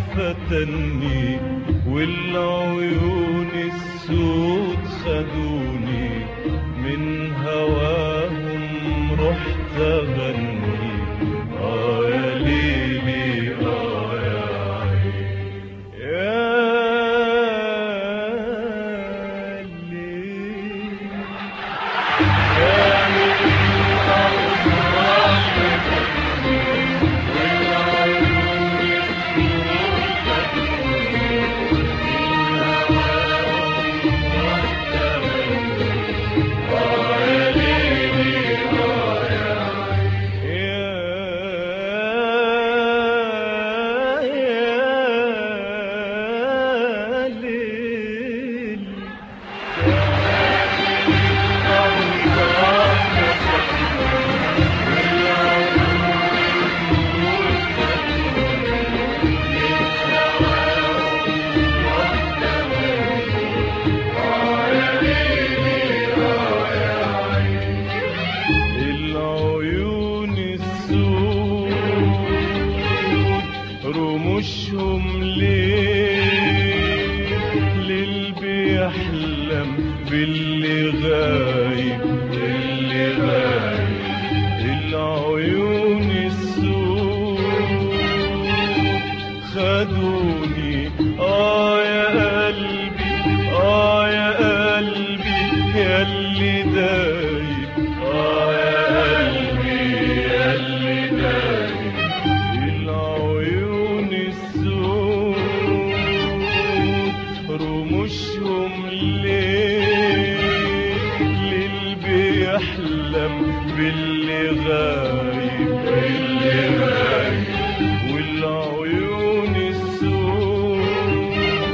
فتني والعيون السود خدوني من هواهم رحت اغني اه يا ليلي اه يا عيني يا ليلي يا ليلي العيون السود رموشهم ليه للي بيحلم باللي غايب اللي غايب العيون السود خدوني اه يا قلبي اه يا قلبي يا اللي دايب اه يا قلبي يا اللي دايب العيون السود رموشهم ليه للي بيحلم باللي غايب باللي غايب والعيون السود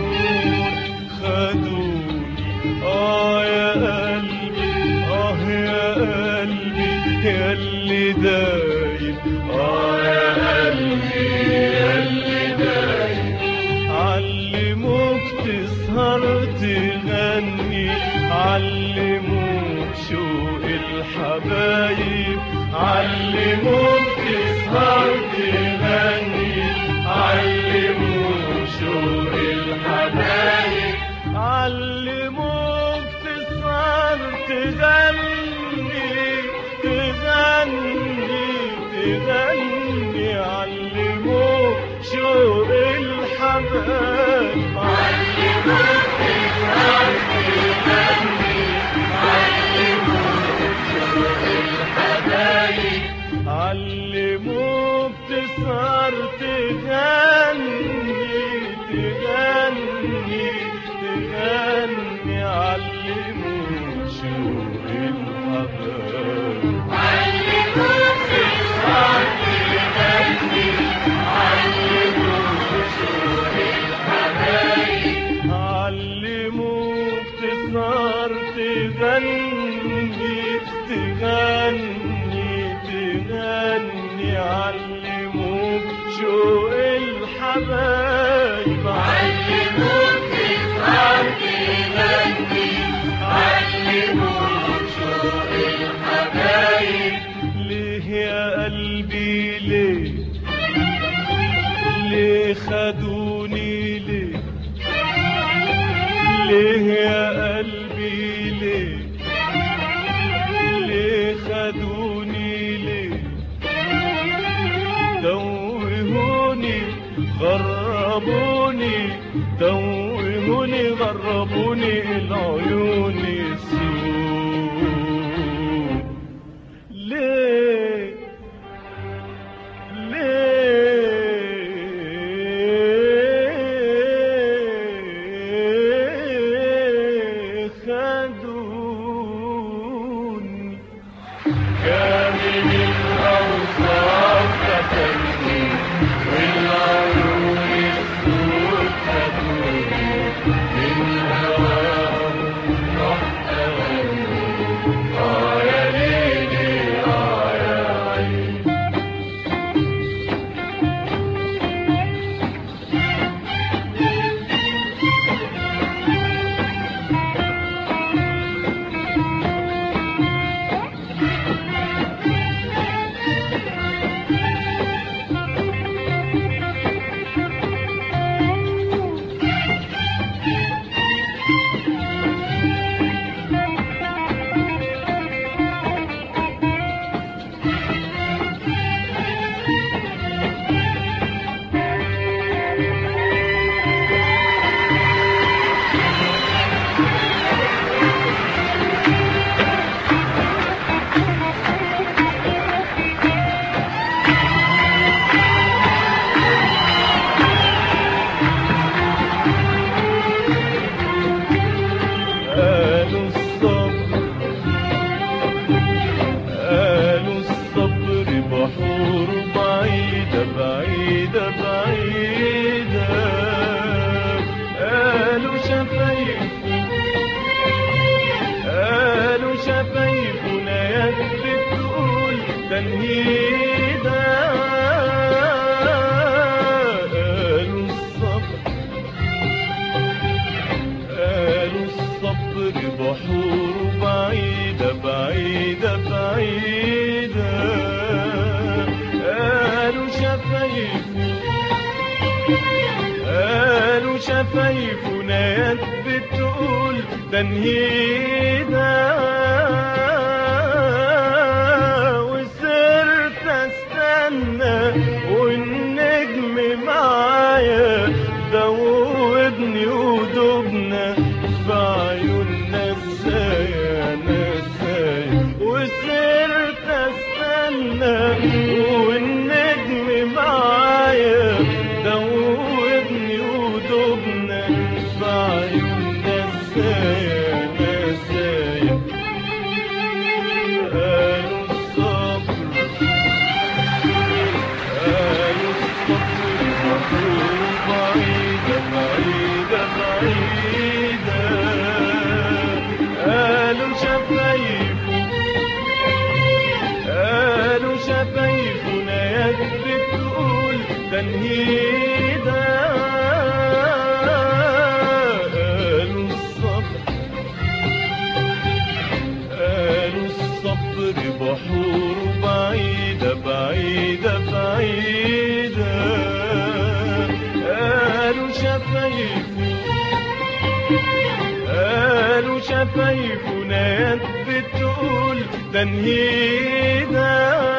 خدوني اه يا قلبي اه يا قلبي يا اللي دايب اه يا قلبي يا اللي دايب علموك تسهر تغني علموك شوق الحبايب علموك تسهر تغني علموك شوق الحبايب علموك تسهر تغني تغني تغني علموك شوق الحبايب علموك تسهر تغني تغني تغني علموك شوق الحبايب علموك تسهر تغني تغني تغني علموك شوق الحبايب علموك تسهر تغني علموك شوق الحبايب ليه يا قلبي ليه ليه خدوني ليه ليه يا قلبي ليه ليه خدوني ليه توهوني غربوني توهوني غربوني العيون السود ليه ليه خدوني كامل الأوصاف فتني والعيون السود خدوني من هواهم رحت شفايفنا يد بتقول تنهيدا وصرت استنى والنجم معايا دوبني ودوبنا في عيوننا ازاي انا ازاي وصرت استنى والنجم معايا دوبني ودوبنا في عيوننا ازاي انا ازاي قالوا الصبر قالوا الصبر مطلوب بعيدة بعيدة بعيدة قالوا شفايفه قالوا شفايفنا يد بتقول تنهيدا قالوا الصبر قالوا الصبر بحور بعيدة بعيدة بعيدة قالوا شفايفه قالوا شفايفنا يد بتقول تنهيدا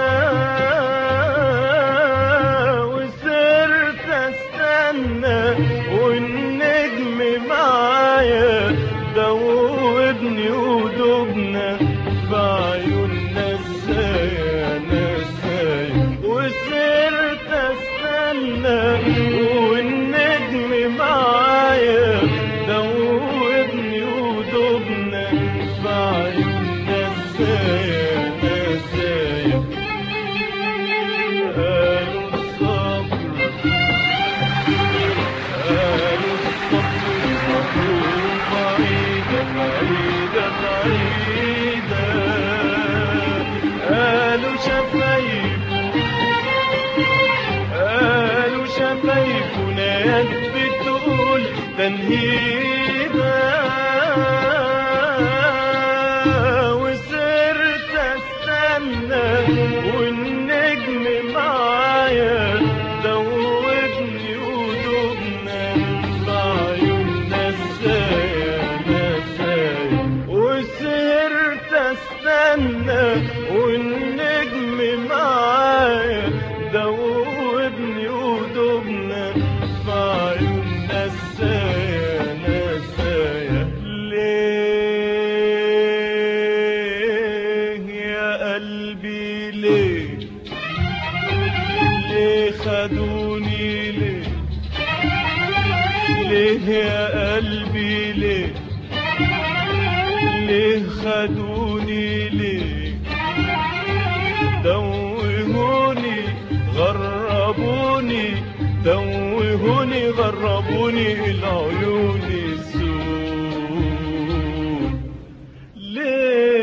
وصرت استنى والنجم معايا دوبني ودوبنا في عيوننا ازاي انا ازاي وصرت استنى والنجم معايا دوبني ودوبنا في عيوننا ازاي انا ازاي قالوا الصبر قالوا الصبر مطلوب بعيدة بعيدة بعيدة قالوا شفايفه قالوا شفايفنا يد بتقول تنهيدا وصرت استنى والنجم معايا دوبني ودوبنا في عيوننا ازاي انا ازاي وسهرت استنى والنجم معايا دوبني ودوبنا في عيوننا ازاي انا ازاي ليه يا قلبي ليه ليه خدوني ليه ليه يا قلبي ليه ليه خدوني ليه توهوني غربوني توهوني غربوني العيون السود ليه